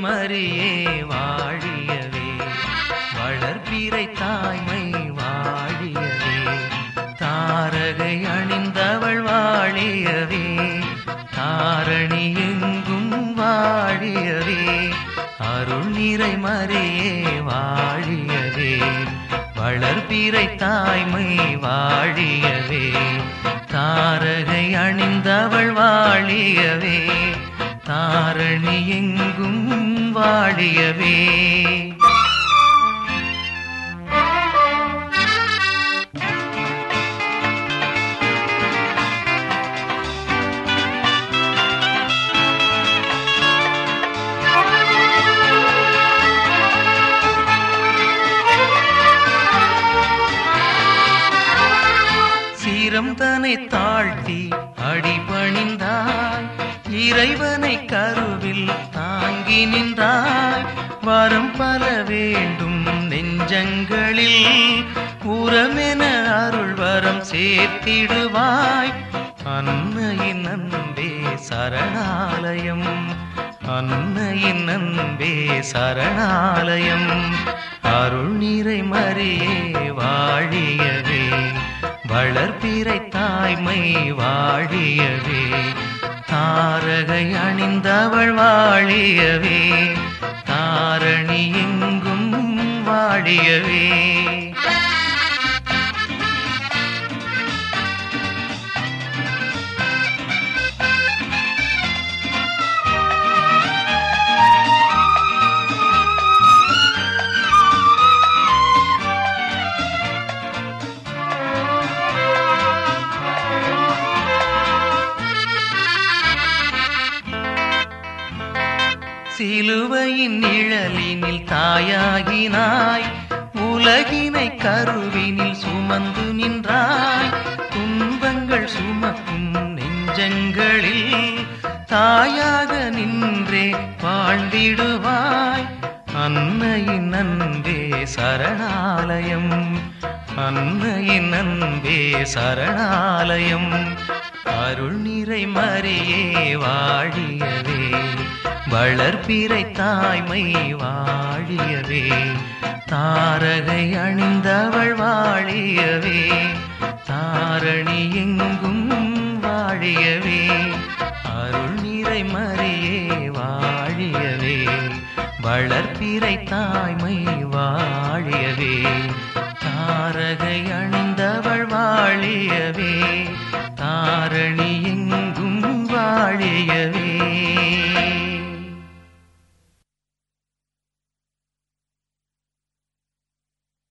மரியே வாழியவே வளர்பிறை தாய்மை வாழியவே தாரகை அணிந்தவள் வாழியவே தாரணி எங்கும் வாழியவே அருள் நிறை மரியே வாழியவே வளர்பிறை தாய்மை வாழியவே தாரகை அணிந்தவள் வாழியவே தாரணி எங்கும் வாழியவே சீரம் தன்னை தாழ்த்தி அடிபணிந்தாய் இறைவனை கருவில் தாங்கி நின்றாய் வரம் பல வேண்டும் நெஞ்சங்களில் உரமென அருள் வரம் சேர்த்திடுவாய் அன்னையின் அன்பே சரணாலயம் அன்னையின் அன்பே சரணாலயம் அருள் நிறை மறியே வாழியவே வளர்பிறை தாய்மை வாழியவே தாரகை அணிந்தவள் வாழியவே தாரணி எங்கும் வாழியவே சிலுவையின் நிழலினில் தாயாகினாய் உலகினை கருவினில் சுமந்து நின்றாய் துன்பங்கள் சுமக்கும் நெஞ்சங்களில் தாயாக நின்றே வாழ்ந்திடுவாய் அன்னையின் அன்பே சரணாலயம் அன்னையின் அன்பே சரணாலயம் அருள் நிறை மறியே வாழியவே வளர்பிறை தாய்மை வாழியவே தாரகை அணிந்தவள் வாழியவே தாரணி எங்கும் வாழியவே அருள் நிறை மறியே வாழியவே வளர்பிறை தாய்மை வாழியவே தாரகை